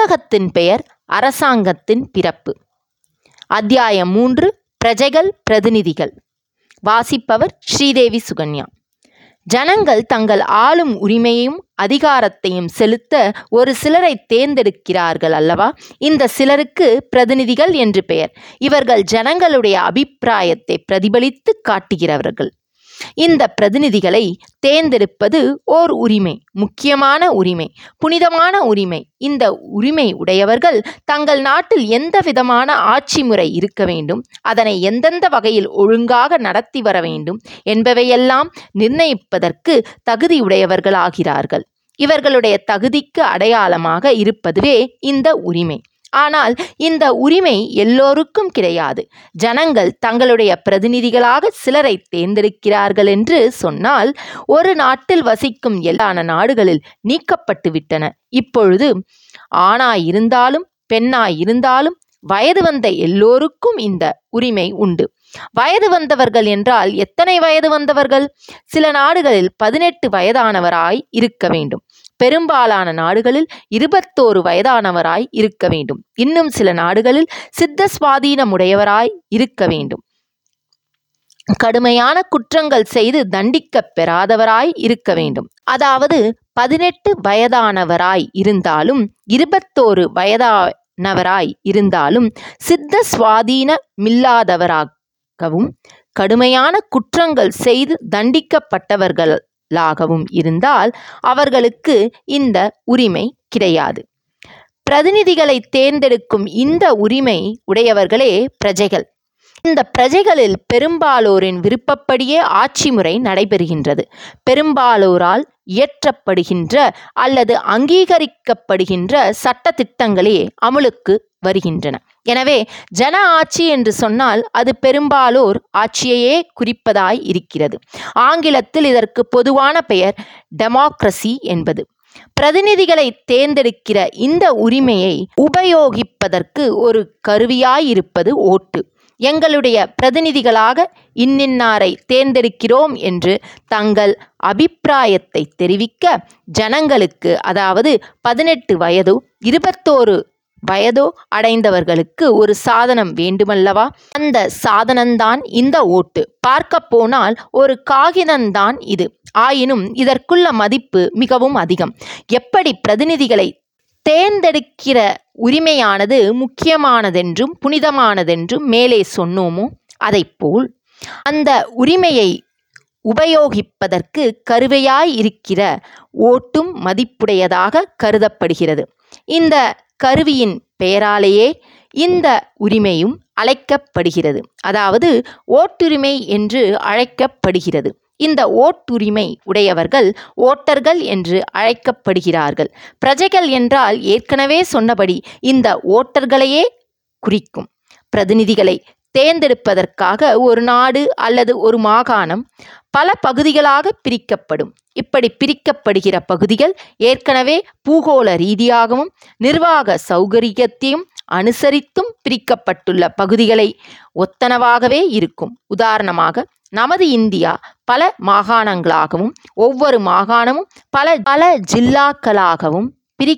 புத்தகத்தின் பெயர் அரசாங்கத்தின் பிறப்பு அத்தியாயம் மூன்று பிரஜைகள் பிரதிநிதிகள் வாசிப்பவர் ஸ்ரீதேவி சுகன்யா ஜனங்கள் தங்கள் ஆளும் உரிமையையும் அதிகாரத்தையும் செலுத்த ஒரு சிலரை தேர்ந்தெடுக்கிறார்கள் அல்லவா இந்த சிலருக்கு பிரதிநிதிகள் என்று பெயர் இவர்கள் ஜனங்களுடைய அபிப்பிராயத்தை பிரதிபலித்து காட்டுகிறவர்கள் இந்த பிரதிநிதிகளை தேர்ந்தெடுப்பது ஓர் உரிமை முக்கியமான உரிமை புனிதமான உரிமை இந்த உரிமை உடையவர்கள் தங்கள் நாட்டில் எந்த விதமான ஆட்சி முறை இருக்க வேண்டும் அதனை எந்தெந்த வகையில் ஒழுங்காக நடத்தி வர வேண்டும் என்பவையெல்லாம் நிர்ணயிப்பதற்கு தகுதியுடையவர்களாகிறார்கள் இவர்களுடைய தகுதிக்கு அடையாளமாக இருப்பதுவே இந்த உரிமை ஆனால் இந்த உரிமை எல்லோருக்கும் கிடையாது ஜனங்கள் தங்களுடைய பிரதிநிதிகளாக சிலரை தேர்ந்தெடுக்கிறார்கள் என்று சொன்னால் ஒரு நாட்டில் வசிக்கும் எல்லா நாடுகளில் நீக்கப்பட்டு விட்டன இப்பொழுது ஆணாய் இருந்தாலும் பெண்ணாய் இருந்தாலும் வயது வந்த எல்லோருக்கும் இந்த உரிமை உண்டு வயது வந்தவர்கள் என்றால் எத்தனை வயது வந்தவர்கள் சில நாடுகளில் பதினெட்டு வயதானவராய் இருக்க வேண்டும் பெரும்பாலான நாடுகளில் இருபத்தோரு வயதானவராய் இருக்க வேண்டும் இன்னும் சில நாடுகளில் சித்த சுவாதீனமுடையவராய் இருக்க வேண்டும் கடுமையான குற்றங்கள் செய்து தண்டிக்கப் பெறாதவராய் இருக்க வேண்டும் அதாவது பதினெட்டு வயதானவராய் இருந்தாலும் இருபத்தோரு வயதானவராய் இருந்தாலும் சித்த சுவாதீனமில்லாதவராகவும் கடுமையான குற்றங்கள் செய்து தண்டிக்கப்பட்டவர்களாகவும் இருந்தால் அவர்களுக்கு இந்த உரிமை கிடையாது பிரதிநிதிகளை தேர்ந்தெடுக்கும் இந்த உரிமை உடையவர்களே பிரஜைகள் இந்த பிரஜைகளில் பெரும்பாலோரின் விருப்பப்படியே ஆட்சி முறை நடைபெறுகின்றது பெரும்பாலோரால் இயற்றப்படுகின்ற அல்லது அங்கீகரிக்கப்படுகின்ற சட்ட திட்டங்களே அமுலுக்கு வருகின்றன எனவே ஜன ஆட்சி என்று சொன்னால் அது பெரும்பாலோர் ஆட்சியையே குறிப்பதாய் இருக்கிறது ஆங்கிலத்தில் இதற்கு பொதுவான பெயர் டெமோக்ரசி என்பது பிரதிநிதிகளை தேர்ந்தெடுக்கிற இந்த உரிமையை உபயோகிப்பதற்கு ஒரு கருவியாயிருப்பது ஓட்டு எங்களுடைய பிரதிநிதிகளாக இன்னின்னாரை தேர்ந்தெடுக்கிறோம் என்று தங்கள் அபிப்பிராயத்தை தெரிவிக்க ஜனங்களுக்கு அதாவது பதினெட்டு வயதோ இருபத்தோரு வயதோ அடைந்தவர்களுக்கு ஒரு சாதனம் வேண்டுமல்லவா அந்த சாதனம்தான் இந்த ஓட்டு பார்க்க போனால் ஒரு காகிதம்தான் இது ஆயினும் இதற்குள்ள மதிப்பு மிகவும் அதிகம் எப்படி பிரதிநிதிகளை தேர்ந்தெடுக்கிற உரிமையானது முக்கியமானதென்றும் புனிதமானதென்றும் மேலே சொன்னோமோ அதைப்போல் அந்த உரிமையை உபயோகிப்பதற்கு கருவையாய் இருக்கிற ஓட்டும் மதிப்புடையதாக கருதப்படுகிறது இந்த கருவியின் பெயராலேயே இந்த உரிமையும் அழைக்கப்படுகிறது அதாவது ஓட்டுரிமை என்று அழைக்கப்படுகிறது இந்த ஓட்டுரிமை உடையவர்கள் ஓட்டர்கள் என்று அழைக்கப்படுகிறார்கள் பிரஜைகள் என்றால் ஏற்கனவே சொன்னபடி இந்த ஓட்டர்களையே குறிக்கும் பிரதிநிதிகளை தேர்ந்தெடுப்பதற்காக ஒரு நாடு அல்லது ஒரு மாகாணம் பல பகுதிகளாக பிரிக்கப்படும் இப்படி பிரிக்கப்படுகிற பகுதிகள் ஏற்கனவே பூகோள ரீதியாகவும் நிர்வாக சௌகரியத்தையும் அனுசரித்தும் பிரிக்கப்பட்டுள்ள பகுதிகளை ஒத்தனவாகவே இருக்கும் உதாரணமாக நமது இந்தியா பல மாகாணங்களாகவும் ஒவ்வொரு மாகாணமும் பல பல ஜில்லாக்களாகவும்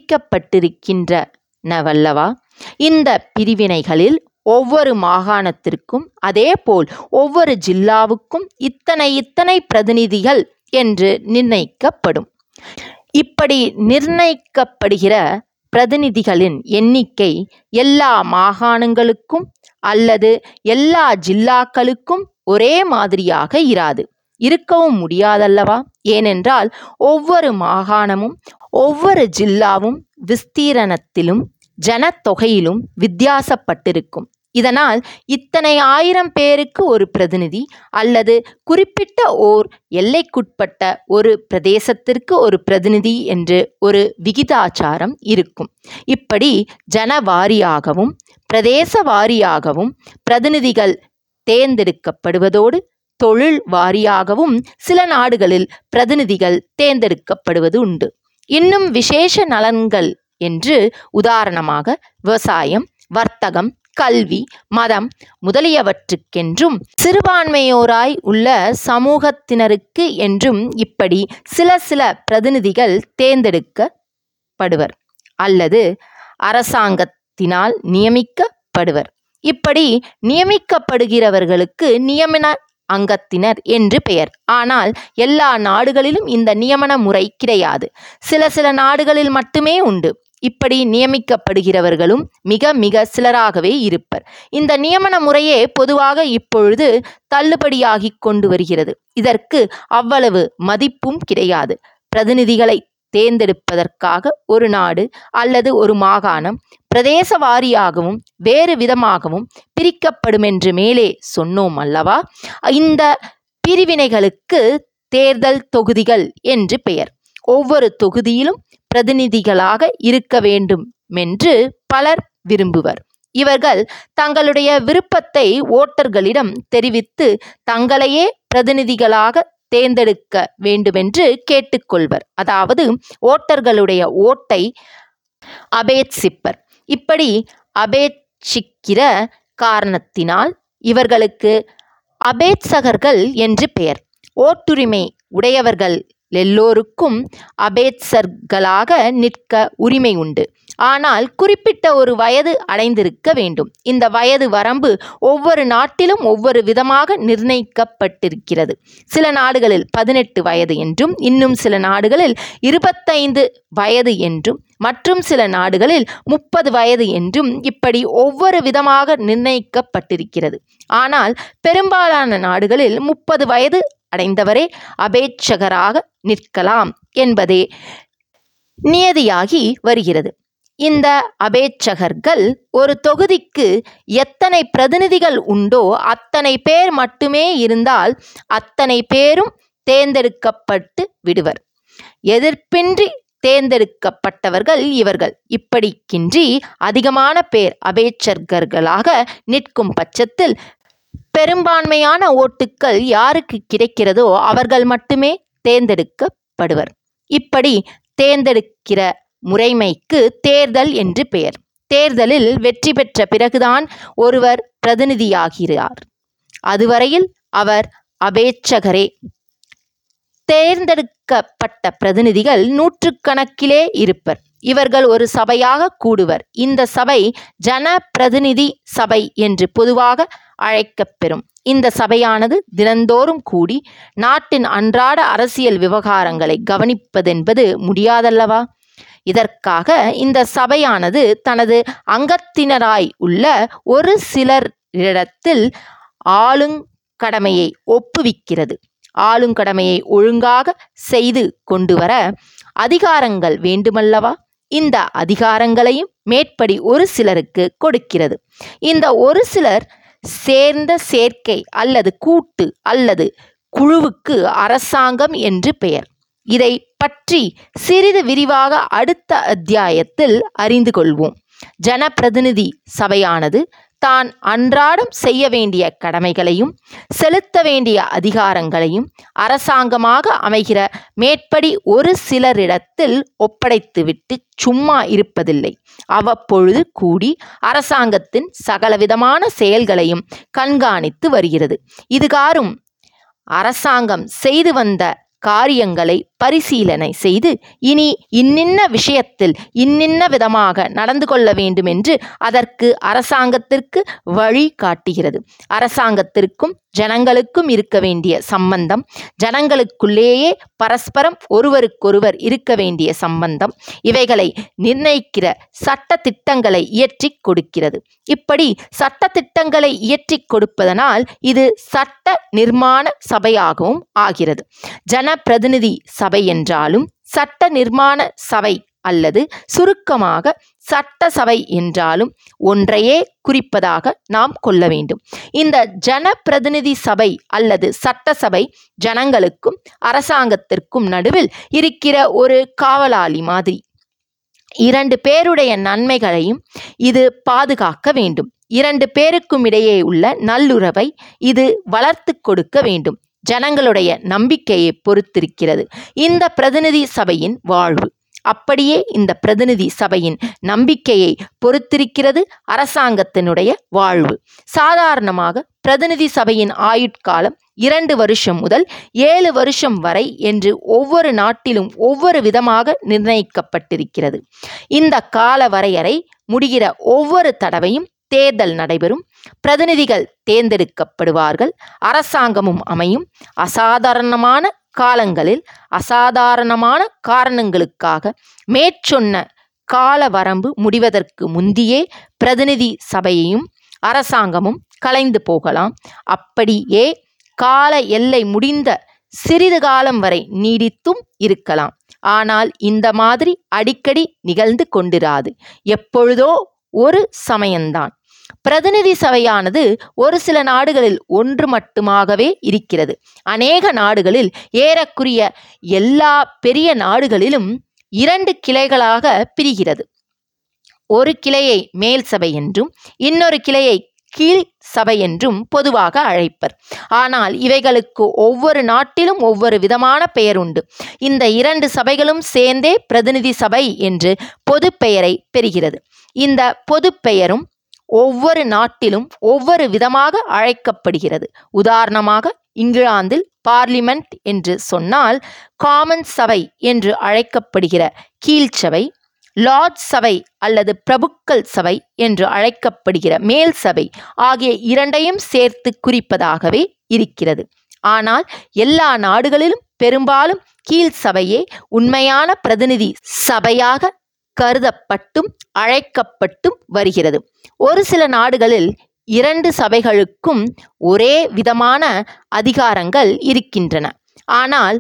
பிரிக்கப்பட்டிருக்கின்றனவல்லவா இந்த பிரிவினைகளில் ஒவ்வொரு மாகாணத்திற்கும் அதேபோல் ஒவ்வொரு ஜில்லாவுக்கும் இத்தனை இத்தனை பிரதிநிதிகள் என்று நிர்ணயிக்கப்படும் இப்படி நிர்ணயிக்கப்படுகிற பிரதிநிதிகளின் எண்ணிக்கை எல்லா மாகாணங்களுக்கும் அல்லது எல்லா ஜில்லாக்களுக்கும் ஒரே மாதிரியாக இராது இருக்கவும் முடியாதல்லவா ஏனென்றால் ஒவ்வொரு மாகாணமும் ஒவ்வொரு ஜில்லாவும் விஸ்தீரணத்திலும் ஜனத்தொகையிலும் வித்தியாசப்பட்டிருக்கும் இதனால் இத்தனை ஆயிரம் பேருக்கு ஒரு பிரதிநிதி அல்லது குறிப்பிட்ட ஓர் எல்லைக்குட்பட்ட ஒரு பிரதேசத்திற்கு ஒரு பிரதிநிதி என்று ஒரு விகிதாச்சாரம் இருக்கும் இப்படி ஜனவாரியாகவும் பிரதேச வாரியாகவும் பிரதிநிதிகள் தேர்ந்தெடுக்கப்படுவதோடு தொழில் வாரியாகவும் சில நாடுகளில் பிரதிநிதிகள் தேர்ந்தெடுக்கப்படுவது உண்டு இன்னும் விசேஷ நலன்கள் என்று உதாரணமாக விவசாயம் வர்த்தகம் கல்வி மதம் முதலியவற்றுக்கென்றும் சிறுபான்மையோராய் உள்ள சமூகத்தினருக்கு என்றும் இப்படி சில சில பிரதிநிதிகள் தேர்ந்தெடுக்கப்படுவர் அல்லது அரசாங்கத்தினால் நியமிக்கப்படுவர் இப்படி நியமிக்கப்படுகிறவர்களுக்கு நியமன அங்கத்தினர் என்று பெயர் ஆனால் எல்லா நாடுகளிலும் இந்த நியமன முறை கிடையாது சில சில நாடுகளில் மட்டுமே உண்டு இப்படி நியமிக்கப்படுகிறவர்களும் மிக மிக சிலராகவே இருப்பர் இந்த நியமன முறையே பொதுவாக இப்பொழுது தள்ளுபடியாகிக் கொண்டு வருகிறது இதற்கு அவ்வளவு மதிப்பும் கிடையாது பிரதிநிதிகளை தேர்ந்தெடுப்பதற்காக ஒரு நாடு அல்லது ஒரு மாகாணம் பிரதேச வாரியாகவும் வேறு விதமாகவும் பிரிக்கப்படுமென்று மேலே சொன்னோம் அல்லவா இந்த பிரிவினைகளுக்கு தேர்தல் தொகுதிகள் என்று பெயர் ஒவ்வொரு தொகுதியிலும் பிரதிநிதிகளாக இருக்க வேண்டும் என்று பலர் விரும்புவர் இவர்கள் தங்களுடைய விருப்பத்தை ஓட்டர்களிடம் தெரிவித்து தங்களையே பிரதிநிதிகளாக தேர்ந்தெடுக்க வேண்டுமென்று கேட்டுக்கொள்வர் அதாவது ஓட்டர்களுடைய ஓட்டை அபேட்சிப்பர் இப்படி அபேட்சிக்கிற காரணத்தினால் இவர்களுக்கு அபேட்சகர்கள் என்று பெயர் ஓட்டுரிமை உடையவர்கள் எல்லோருக்கும் அபேட்சர்களாக நிற்க உரிமை உண்டு ஆனால் குறிப்பிட்ட ஒரு வயது அடைந்திருக்க வேண்டும் இந்த வயது வரம்பு ஒவ்வொரு நாட்டிலும் ஒவ்வொரு விதமாக நிர்ணயிக்கப்பட்டிருக்கிறது சில நாடுகளில் பதினெட்டு வயது என்றும் இன்னும் சில நாடுகளில் இருபத்தைந்து வயது என்றும் மற்றும் சில நாடுகளில் முப்பது வயது என்றும் இப்படி ஒவ்வொரு விதமாக நிர்ணயிக்கப்பட்டிருக்கிறது ஆனால் பெரும்பாலான நாடுகளில் முப்பது வயது அடைந்தவரே அபேட்சகராக நிற்கலாம் என்பதே நியதியாகி வருகிறது இந்த அபேட்சகர்கள் ஒரு தொகுதிக்கு எத்தனை பிரதிநிதிகள் உண்டோ அத்தனை பேர் மட்டுமே இருந்தால் அத்தனை பேரும் தேர்ந்தெடுக்கப்பட்டு விடுவர் எதிர்ப்பின்றி தேர்ந்தெடுக்கப்பட்டவர்கள் இவர்கள் இப்படிக்கின்றி அதிகமான பேர் அபேட்சகர்களாக நிற்கும் பட்சத்தில் பெரும்பான்மையான ஓட்டுக்கள் யாருக்கு கிடைக்கிறதோ அவர்கள் மட்டுமே தேர்ந்தெடுக்கப்படுவர் இப்படி தேர்ந்தெடுக்கிற முறைமைக்கு தேர்தல் என்று பெயர் தேர்தலில் வெற்றி பெற்ற பிறகுதான் ஒருவர் பிரதிநிதியாகிறார் அதுவரையில் அவர் அபேட்சகரே தேர்ந்தெடுக்கப்பட்ட பிரதிநிதிகள் நூற்றுக்கணக்கிலே இருப்பர் இவர்கள் ஒரு சபையாக கூடுவர் இந்த சபை ஜன பிரதிநிதி சபை என்று பொதுவாக அழைக்கப்பெறும் இந்த சபையானது தினந்தோறும் கூடி நாட்டின் அன்றாட அரசியல் விவகாரங்களை கவனிப்பதென்பது முடியாதல்லவா இதற்காக இந்த சபையானது தனது அங்கத்தினராய் உள்ள ஒரு சிலரிடத்தில் ஆளுங்கடமையை ஒப்புவிக்கிறது ஆளுங்கடமையை ஒழுங்காக செய்து கொண்டு வர அதிகாரங்கள் வேண்டுமல்லவா இந்த அதிகாரங்களையும் மேற்படி ஒரு சிலருக்கு கொடுக்கிறது இந்த ஒரு சிலர் சேர்ந்த சேர்க்கை அல்லது கூட்டு அல்லது குழுவுக்கு அரசாங்கம் என்று பெயர் இதை பற்றி சிறிது விரிவாக அடுத்த அத்தியாயத்தில் அறிந்து கொள்வோம் ஜனப்பிரதிநிதி சபையானது தான் அன்றாடம் செய்ய வேண்டிய கடமைகளையும் செலுத்த வேண்டிய அதிகாரங்களையும் அரசாங்கமாக அமைகிற மேற்படி ஒரு சிலரிடத்தில் ஒப்படைத்துவிட்டு சும்மா இருப்பதில்லை அவ்வப்பொழுது கூடி அரசாங்கத்தின் சகலவிதமான செயல்களையும் கண்காணித்து வருகிறது இதுகாரும் அரசாங்கம் செய்து வந்த காரியங்களை பரிசீலனை செய்து இனி இன்னின்ன விஷயத்தில் இன்னின்ன விதமாக நடந்து கொள்ள வேண்டும் என்று அதற்கு அரசாங்கத்திற்கு வழி காட்டுகிறது அரசாங்கத்திற்கும் ஜனங்களுக்கும் இருக்க வேண்டிய சம்பந்தம் ஜனங்களுக்குள்ளேயே பரஸ்பரம் ஒருவருக்கொருவர் இருக்க வேண்டிய சம்பந்தம் இவைகளை நிர்ணயிக்கிற சட்ட திட்டங்களை இயற்றி கொடுக்கிறது இப்படி சட்ட திட்டங்களை இயற்றி கொடுப்பதனால் இது சட்ட நிர்மாண சபையாகவும் ஆகிறது ஜனப்பிரதிநிதி சபை என்றாலும் சட்ட நிர்மாண சபை அல்லது சுருக்கமாக சட்ட சபை என்றாலும் ஒன்றையே குறிப்பதாக நாம் கொள்ள வேண்டும் இந்த ஜனப்பிரதிநிதி சபை அல்லது சட்டசபை ஜனங்களுக்கும் அரசாங்கத்திற்கும் நடுவில் இருக்கிற ஒரு காவலாளி மாதிரி இரண்டு பேருடைய நன்மைகளையும் இது பாதுகாக்க வேண்டும் இரண்டு பேருக்கும் இடையே உள்ள நல்லுறவை இது வளர்த்து கொடுக்க வேண்டும் ஜனங்களுடைய நம்பிக்கையை பொறுத்திருக்கிறது இந்த பிரதிநிதி சபையின் வாழ்வு அப்படியே இந்த பிரதிநிதி சபையின் நம்பிக்கையை பொறுத்திருக்கிறது அரசாங்கத்தினுடைய வாழ்வு சாதாரணமாக பிரதிநிதி சபையின் ஆயுட்காலம் இரண்டு வருஷம் முதல் ஏழு வருஷம் வரை என்று ஒவ்வொரு நாட்டிலும் ஒவ்வொரு விதமாக நிர்ணயிக்கப்பட்டிருக்கிறது இந்த கால வரையறை முடிகிற ஒவ்வொரு தடவையும் தேர்தல் நடைபெறும் பிரதிநிதிகள் தேர்ந்தெடுக்கப்படுவார்கள் அரசாங்கமும் அமையும் அசாதாரணமான காலங்களில் அசாதாரணமான காரணங்களுக்காக மேற்சொன்ன கால வரம்பு முடிவதற்கு முந்தியே பிரதிநிதி சபையையும் அரசாங்கமும் கலைந்து போகலாம் அப்படியே கால எல்லை முடிந்த சிறிது காலம் வரை நீடித்தும் இருக்கலாம் ஆனால் இந்த மாதிரி அடிக்கடி நிகழ்ந்து கொண்டிராது எப்பொழுதோ ஒரு சமயம்தான் பிரதிநிதி சபையானது ஒரு சில நாடுகளில் ஒன்று மட்டுமாகவே இருக்கிறது அநேக நாடுகளில் ஏறக்குறைய எல்லா பெரிய நாடுகளிலும் இரண்டு கிளைகளாக பிரிகிறது ஒரு கிளையை மேல் சபை என்றும் இன்னொரு கிளையை கீழ் சபை என்றும் பொதுவாக அழைப்பர் ஆனால் இவைகளுக்கு ஒவ்வொரு நாட்டிலும் ஒவ்வொரு விதமான பெயர் உண்டு இந்த இரண்டு சபைகளும் சேர்ந்தே பிரதிநிதி சபை என்று பொது பெயரை பெறுகிறது இந்த பொது பெயரும் ஒவ்வொரு நாட்டிலும் ஒவ்வொரு விதமாக அழைக்கப்படுகிறது உதாரணமாக இங்கிலாந்தில் பார்லிமெண்ட் என்று சொன்னால் காமன் சபை என்று அழைக்கப்படுகிற கீழ்ச்சபை லார்ட் சபை அல்லது பிரபுக்கள் சபை என்று அழைக்கப்படுகிற மேல் சபை ஆகிய இரண்டையும் சேர்த்து குறிப்பதாகவே இருக்கிறது ஆனால் எல்லா நாடுகளிலும் பெரும்பாலும் கீழ் சபையே உண்மையான பிரதிநிதி சபையாக கருதப்பட்டும் அழைக்கப்பட்டும் வருகிறது ஒரு சில நாடுகளில் இரண்டு சபைகளுக்கும் ஒரே விதமான அதிகாரங்கள் இருக்கின்றன ஆனால்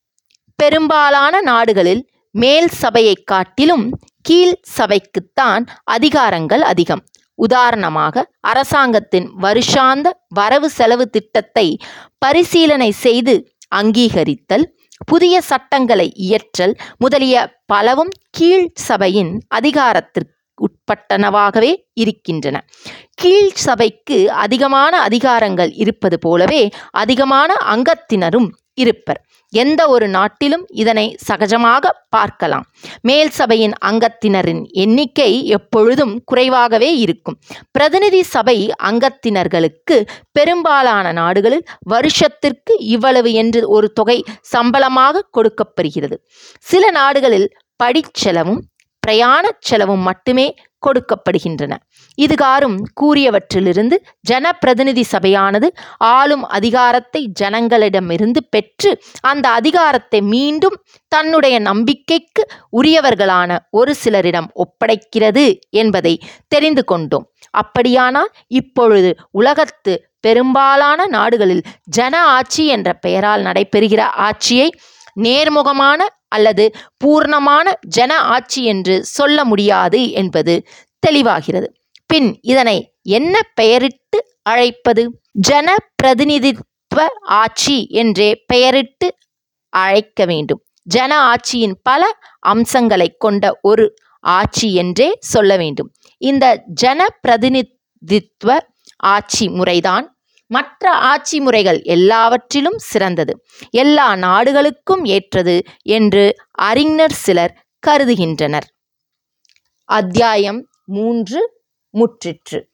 பெரும்பாலான நாடுகளில் மேல் சபையை காட்டிலும் கீழ் சபைக்குத்தான் அதிகாரங்கள் அதிகம் உதாரணமாக அரசாங்கத்தின் வருஷாந்த வரவு செலவு திட்டத்தை பரிசீலனை செய்து அங்கீகரித்தல் புதிய சட்டங்களை இயற்றல் முதலிய பலவும் கீழ் சபையின் அதிகாரத்திற்கு உட்பட்டனவாகவே இருக்கின்றன கீழ் சபைக்கு அதிகமான அதிகாரங்கள் இருப்பது போலவே அதிகமான அங்கத்தினரும் இருப்பர் எந்த ஒரு நாட்டிலும் இதனை சகஜமாக பார்க்கலாம் மேல் சபையின் அங்கத்தினரின் எண்ணிக்கை எப்பொழுதும் குறைவாகவே இருக்கும் பிரதிநிதி சபை அங்கத்தினர்களுக்கு பெரும்பாலான நாடுகளில் வருஷத்திற்கு இவ்வளவு என்று ஒரு தொகை சம்பளமாக கொடுக்கப்படுகிறது சில நாடுகளில் படிச்செலவும் பிரயாணச் செலவும் மட்டுமே கொடுக்கப்படுகின்றன இதுகாரும் கூறியவற்றிலிருந்து ஜனப்பிரதிநிதி சபையானது ஆளும் அதிகாரத்தை ஜனங்களிடமிருந்து பெற்று அந்த அதிகாரத்தை மீண்டும் தன்னுடைய நம்பிக்கைக்கு உரியவர்களான ஒரு சிலரிடம் ஒப்படைக்கிறது என்பதை தெரிந்து கொண்டோம் அப்படியானால் இப்பொழுது உலகத்து பெரும்பாலான நாடுகளில் ஜன ஆட்சி என்ற பெயரால் நடைபெறுகிற ஆட்சியை நேர்முகமான அல்லது பூர்ணமான ஜன ஆட்சி என்று சொல்ல முடியாது என்பது தெளிவாகிறது பின் இதனை என்ன பெயரிட்டு அழைப்பது ஜன பிரதிநிதித்துவ ஆட்சி என்றே பெயரிட்டு அழைக்க வேண்டும் ஜன ஆட்சியின் பல அம்சங்களை கொண்ட ஒரு ஆட்சி என்றே சொல்ல வேண்டும் இந்த ஜன பிரதிநிதித்துவ ஆட்சி முறைதான் மற்ற ஆட்சி முறைகள் எல்லாவற்றிலும் சிறந்தது எல்லா நாடுகளுக்கும் ஏற்றது என்று அறிஞர் சிலர் கருதுகின்றனர் அத்தியாயம் மூன்று முற்றிற்று